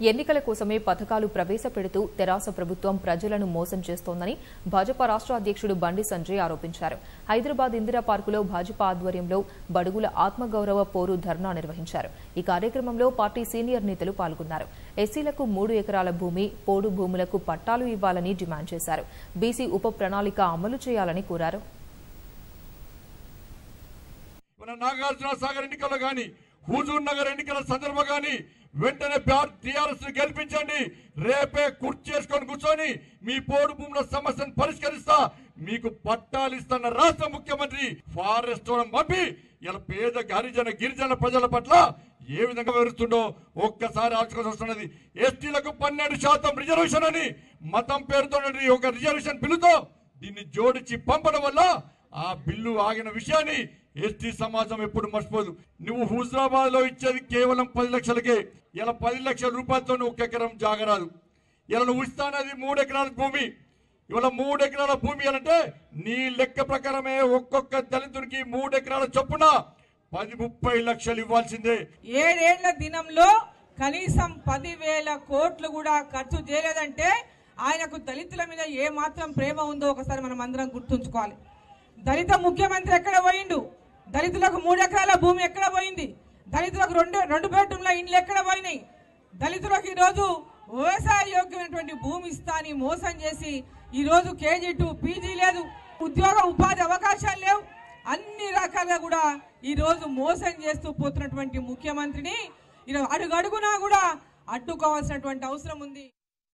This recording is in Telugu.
ఎన్నికల కోసమే పథకాలు ప్రవేశపెడుతూ తెరాస ప్రభుత్వం ప్రజలను మోసం చేస్తోందని భాజపా రాష్ట్ర అధ్యక్షుడు బండి సంజయ్ ఆరోపించారు హైదరాబాద్ ఇందిరా పార్కులో భాజపా ఆధ్వర్యంలో బడుగుల ఆత్మగౌరవ పోరు ధర్నా నిర్వహించారు ఈ కార్యక్రమంలో పార్టీ సీనియర్ నేతలు పాల్గొన్నారు ఎస్సీలకు మూడు ఎకరాల భూమి పోడు భూములకు పట్టాలు ఇవ్వాలని డిమాండ్ చేశారు బీసీ ఉప ప్రణాళిక అమలు చేయాలని కోరారు మన నాగార్జున సాగర్ ఎన్నికల్లో గాని హుజూర్ నగర్ ఎన్నికల సందర్భంగా గాని వెంటనే టీఆర్ఎస్ ని గెలిపించండి రేపే కుర్చీ చేసుకొని కూర్చొని మీ పోడు భూముల సమస్యను పరిష్కరిస్తా మీకు పట్టాలు ఇస్తున్న రాష్ట్ర ముఖ్యమంత్రి ఫారెస్ట్ వాళ్ళని పంపి ఇలా పేద హరిజన గిరిజన ప్రజల పట్ల ఏ విధంగా వివరిస్తుండో ఒక్కసారి ఆలోచించాల్సి వస్తున్నది ఎస్టీలకు పన్నెండు శాతం రిజర్వేషన్ అని మతం పేరుతో ఒక రిజర్వేషన్ బిల్లుతో దీన్ని జోడించి పంపడం వల్ల ఆ బిల్లు ఆగిన విషయాన్ని ఎస్టీ సమాజం ఎప్పుడు మర్చిపోదు నువ్వు హుజరాబాద్ లో ఇచ్చేది కేవలం పది లక్షలకే ఇలా పది లక్షల రూపాయలతో నువ్వు ఒక ఎకరం జాగరాదు ఇలా నువ్వు ఇస్తానది మూడు ఎకరాల భూమి ఇవాళ మూడు ఎకరాల భూమి అంటే నీ లెక్క ప్రకారమే ఒక్కొక్క దళితుడికి మూడు ఎకరాల చొప్పున పది ముప్పై లక్షలు ఇవ్వాల్సిందే ఏడేళ్ల దినంలో కనీసం పదివేల కోట్లు కూడా ఖర్చు చేయలేదంటే ఆయనకు దళితుల మీద ఏ మాత్రం ప్రేమ ఉందో ఒకసారి మనం అందరం గుర్తుంచుకోవాలి దళిత ముఖ్యమంత్రి ఎక్కడ పోయిండు దళితులకు మూడు ఎకరాల భూమి ఎక్కడ పోయింది దళితులకు రెండు రెండు బెడ్రూమ్ల ఇండ్లు ఎక్కడ పోయినాయి దళితులకు ఈరోజు వ్యవసాయ యోగ్యమైనటువంటి భూమి ఇస్తా అని మోసం చేసి ఈరోజు కేజీ టూ పీజీ లేదు ఉద్యోగ ఉపాధి అవకాశాలు లేవు అన్ని రకాలుగా కూడా ఈ రోజు మోసం చేస్తూ పోతున్నటువంటి ముఖ్యమంత్రిని ఈరోజు అడుగడుగునా కూడా అడ్డుకోవాల్సినటువంటి అవసరం ఉంది